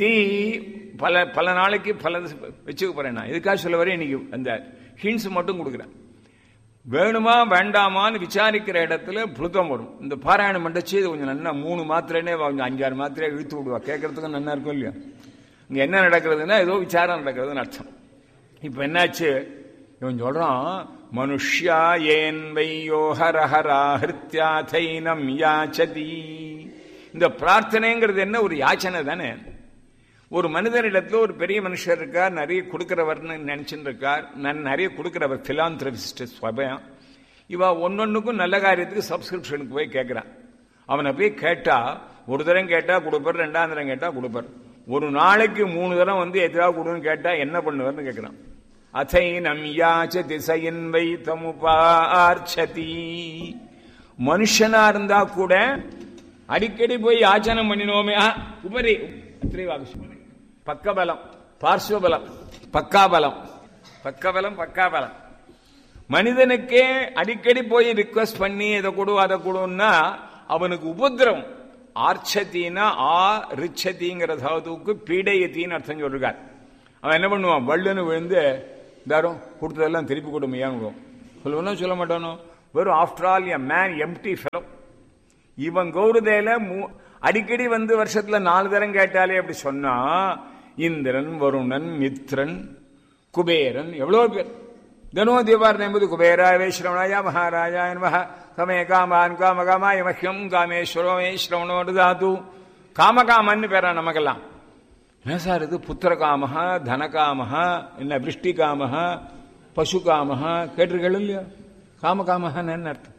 Tea பல பல நாளைக்கு பல வச்சுக்க போறேன் நான் இதுக்காக சொல்ல வரேன் இன்னைக்கு அந்த ஹிண்ட்ஸ் மட்டும் கொடுக்குறேன் வேணுமா வேண்டாமான்னு விசாரிக்கிற இடத்துல புழுத்தம் வரும் இந்த பாராயணம் பண்ணச்சு இது கொஞ்சம் நல்லா மூணு மாத்திரைனே கொஞ்சம் அஞ்சாறு மாத்திரையே இழுத்து விடுவா கேட்கறதுக்கும் நல்லா இருக்கும் இல்லையா இங்க என்ன நடக்கிறதுன்னா ஏதோ விசாரம் நடக்கிறதுன்னு அர்த்தம் இப்ப என்னாச்சு இவன் சொல்றான் மனுஷ்யா ஏன் வையோ ஹரஹரா ஹிருத்யாதைனம் யாச்சதி இந்த பிரார்த்தனைங்கிறது என்ன ஒரு யாச்சனை தானே ஒரு மனிதனிடத்துல ஒரு பெரிய மனுஷர் இருக்கார் நிறைய கொடுக்கிறவர்னு நினைச்சுட்டு இருக்கார் நான் நிறைய கொடுக்கிறவர் பிலாந்திரபிஸ்ட் ஸ்வபயம் இவ ஒன்னொன்னுக்கும் நல்ல காரியத்துக்கு சப்ஸ்கிரிப்ஷனுக்கு போய் கேட்கிறான் அவனை போய் கேட்டா ஒரு தரம் கேட்டா கொடுப்பார் ரெண்டாம் தரம் கேட்டா கொடுப்பார் ஒரு நாளைக்கு மூணு தரம் வந்து எதாவது கொடுன்னு கேட்டா என்ன பண்ணுவார்னு கேட்கிறான் அதைனம் யாச்ச திசையின் வை தமுபார்ச்சதி மனுஷனா இருந்தா கூட அடிக்கடி போய் யாச்சனை பண்ணினோமே ஆ, உபரி அத்திரைவாகுஷ்மனை பக்கபலம் பார்ஸ்வபலம் பக்காபலம் பக்கபலம் பக்காபலம் மனிதனுக்கே அடிக்கடி போய் ரிக்வஸ்ட் பண்ணி இதை கொடு அதை கொடுன்னா அவனுக்கு உபதிரவம் ஆர்ச்சத்தின்னா ஆ ரிச்சதிங்கிற தாதுவுக்கு பீடையத்தின்னு அர்த்தம் சொல்றார் அவன் என்ன பண்ணுவான் வள்ளுன்னு விழுந்து தாரும் கொடுத்ததெல்லாம் திருப்பி கொடுமையான்னு சொல்லுவோம்னா சொல்ல மாட்டானோ வெறும் after all a man MD fellow இவன் கௌரதேல மூ- அடிக்கடி வந்து வருஷத்துல நாலு தரம் கேட்டாலே அப்படி சொன்னா இந்திரன் வருணன் மித்ரன் குபேரன் எவ்வளவு பேர் தனோ தீபாரணம் என்பது குபேராய வைஷ்ரவணாய மகாராஜாய நம கமே காமான் காமகாமாய மஹ்யம் காமேஸ்வரமே ஸ்ரவணோடு தாது காமகாமன்னு பேரா நமக்கெல்லாம் என்ன சார் இது புத்திரகாமஹ தனகாமஹ என்ன விருஷ்டிகாமஹ பசுகாமஹ கேட்டிருக்கீங்க இல்லையா காமகாமஹன்னு என்ன அர்த்தம்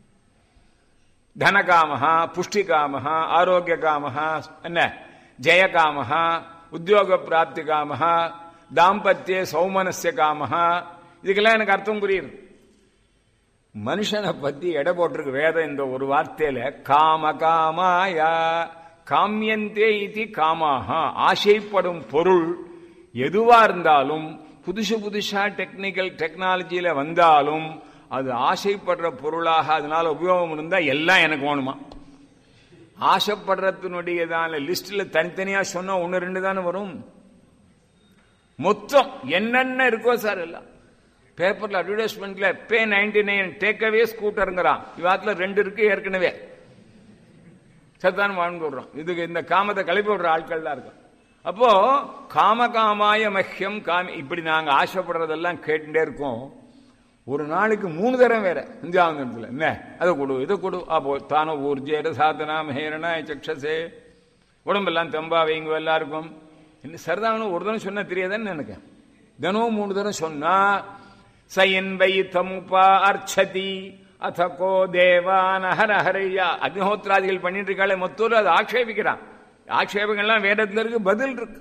தனகாமஹ புஷ்டிகாமஹ ஆரோக்கியகாமஹ என்ன ஜெயகாமஹ உத்தியோக பிராப்தி காமஹ தாம்பத்திய சௌமனஸ்ய காமஹ இதுக்கெல்லாம் எனக்கு அர்த்தம் புரியுது மனுஷனை பத்தி எடை போட்டிருக்கு வேதம் இந்த ஒரு வார்த்தையில காம காமாயா காமியந்தே இது காமாக ஆசைப்படும் பொருள் எதுவா இருந்தாலும் புதுசு புதுசா டெக்னிக்கல் டெக்னாலஜியில வந்தாலும் அது ஆசைப்படுற பொருளாக அதனால உபயோகம் இருந்தா எல்லாம் எனக்கு வேணுமா ஆசைப்படுறதுனுடையதான லிஸ்ட்ல தனித்தனியா சொன்னா ஒன்னு ரெண்டு தானே வரும் மொத்தம் என்னென்ன இருக்கோ சார் எல்லாம் பேப்பர்ல அட்வர்டைஸ்மெண்ட்ல பே நைன்டி நைன் டேக்அவே ஸ்கூட்டருங்கிறான் இவாத்துல ரெண்டு இருக்கு ஏற்கனவே சத்தான் வாழ்ந்து விடுறோம் இதுக்கு இந்த காமத்தை கிளப்பி விடுற ஆட்கள் தான் இருக்கும் அப்போ காம காமாய மஹ்யம் காமி இப்படி நாங்க ஆசைப்படுறதெல்லாம் கேட்டுட்டே இருக்கோம் ஒரு நாளைக்கு மூணு தரம் வேற இந்தியாவந்தத்துல என்ன அதை கொடு இதை கொடு அப்போ தானோ ஊர்ஜேட சாதனா மகேரணா சக்ஷசே உடம்பெல்லாம் தெம்பா வைங்க எல்லாருக்கும் என்ன சரிதானு ஒரு தரம் சொன்னா தெரியாதான்னு எனக்கு தினமும் மூணு தரம் சொன்னா சயன் வை தமுபா அர்ச்சதி அத்தகோ தேவான ஹர ஹரையா அக்னிஹோத்ராதிகள் பண்ணிட்டு இருக்காளே மொத்தூர் அதை ஆக்ஷேபிக்கிறான் ஆக்ஷேபங்கள்லாம் வேதத்துல இருக்கு பதில் இருக்கு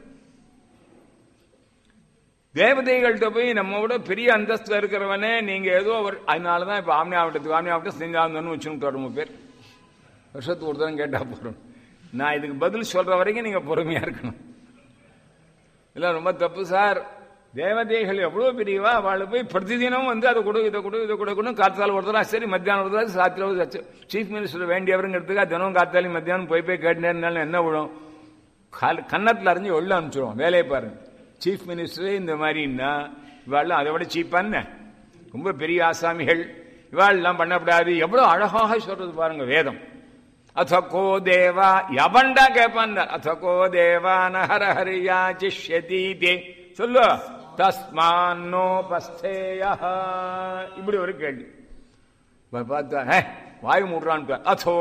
தேவதைகள்கிட்ட போய் நம்ம விட பெரிய அந்தஸ்துல இருக்கிறவனே நீங்க ஏதோ ஒரு அதனாலதான் இப்ப ஆம்னியாவட்டத்துக்கு ஆம்னியாவட்டம் செஞ்சாங்கன்னு வச்சுன்னு ரொம்ப பேர் வருஷத்துக்கு ஒரு தரம் கேட்டா போறோம் நான் இதுக்கு பதில் சொல்ற வரைக்கும் நீங்க பொறுமையா இருக்கணும் இல்ல ரொம்ப தப்பு சார் தேவதைகள் எவ்வளவு பெரியவா அவளை போய் பிரதிதினம் வந்து அதை கொடு இதை கொடு இதை கொடுக்கணும் காத்தால ஒரு தடவை சரி மத்தியானம் ஒரு தடவை சாத்திர ஒரு தடவை. சீஃப் மினிஸ்டர் வேண்டியவருங்கிறதுக்காக தினம் காத்தாலும் மத்தியானம் போய் போய் கேட்டுனே இருந்தாலும் என்ன விழும் கால் கன்னத்தில் அறிஞ்சு உள்ள அனுப்பிச்சிருவோம் வேலையை பாருங்க சீஃப் மினிஸ்டர் இந்த மாதிரின்னா இவாள்லாம் அதை விட சீப்பான்னு ரொம்ப பெரிய ஆசாமிகள் இவாள்லாம் பண்ணக்கூடாது எவ்வளவு அழகாக சொல்றது பாருங்க வேதம் அத்தகோ தேவா எவன்டா கேட்பான் அத்தகோ தேவா நஹர ஹரியா சிஷ்யதி தே சொல்லு தஸ்மானோபஸ்தேய இப்படி ஒரு கேள்வி பார்த்தா வாய் மூடுறான்னு அதோ